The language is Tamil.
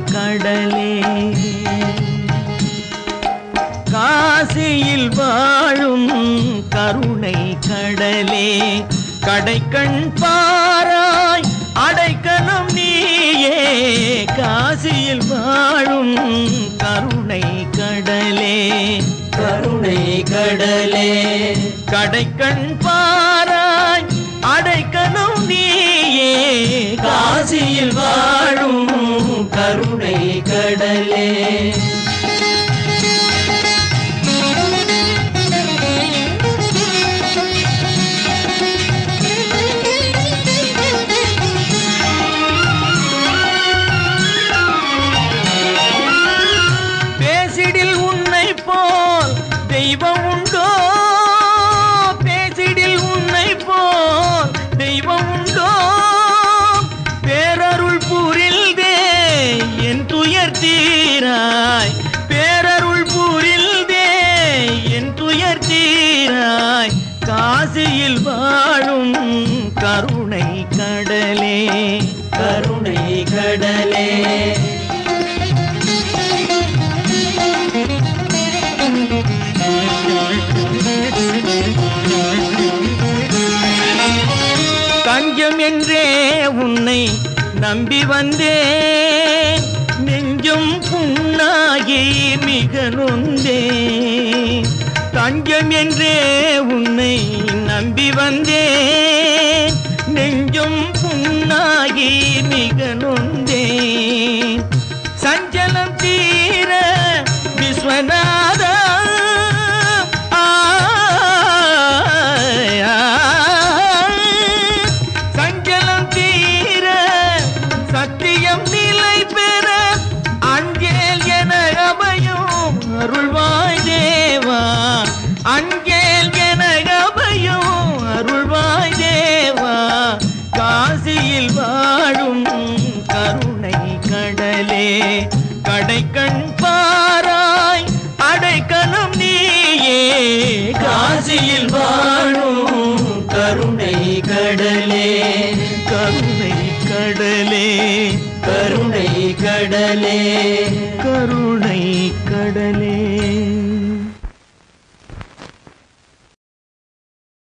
கடலே காசியில் வாழும் கருணை கடலே கடைக்கண் பாராய் அடைக்கலம் நீயே காசியில் வாழும் கருணை கடலே கருணை கடலே கடைக்கண் பாராய் அடைக்கலம் நீயே காசியில் வாழும் கருணை கடலே பேசிடில் உன்னை போல் தெய்வம் உண்டோ பேசிடில் உன்னை போல் தெய்வம் உண்டோ பேரருள் பூரில்தே என் துயர் தீராய் பேரருள் பூரில்தே என் துயர் தீராய் காசியில் வாழும் கருணை கடலே கருணை கடலே தஞ்சம் என்றே உன்னை நம்பி வந்தேன் நெஞ்சும் புண்ணாகி மிக நொந்தேன் தஞ்சம் என்றே உன்னை நம்பி வந்தேன் நெஞ்சும் புண்ணாகி மிக நொந்தேன் சஞ்சலம் தீர விஸ்வநாதா ஆய், ஆய். சஞ்சலம் தீர சத்தியம் நிலை பெற அஞ்சேல் என அபயம் அருள்வாய் தேவா அஞ்சேல் என அபயம் அருள்வாய் தேவா காசியில் வாழும் கருணை கடலே கடைக்கண் பாராய் அடைக்கலம் நீயே காசியில் வாழும் கருணை கடலே கருணை கடலே கருணை கடலே கருணை கடலே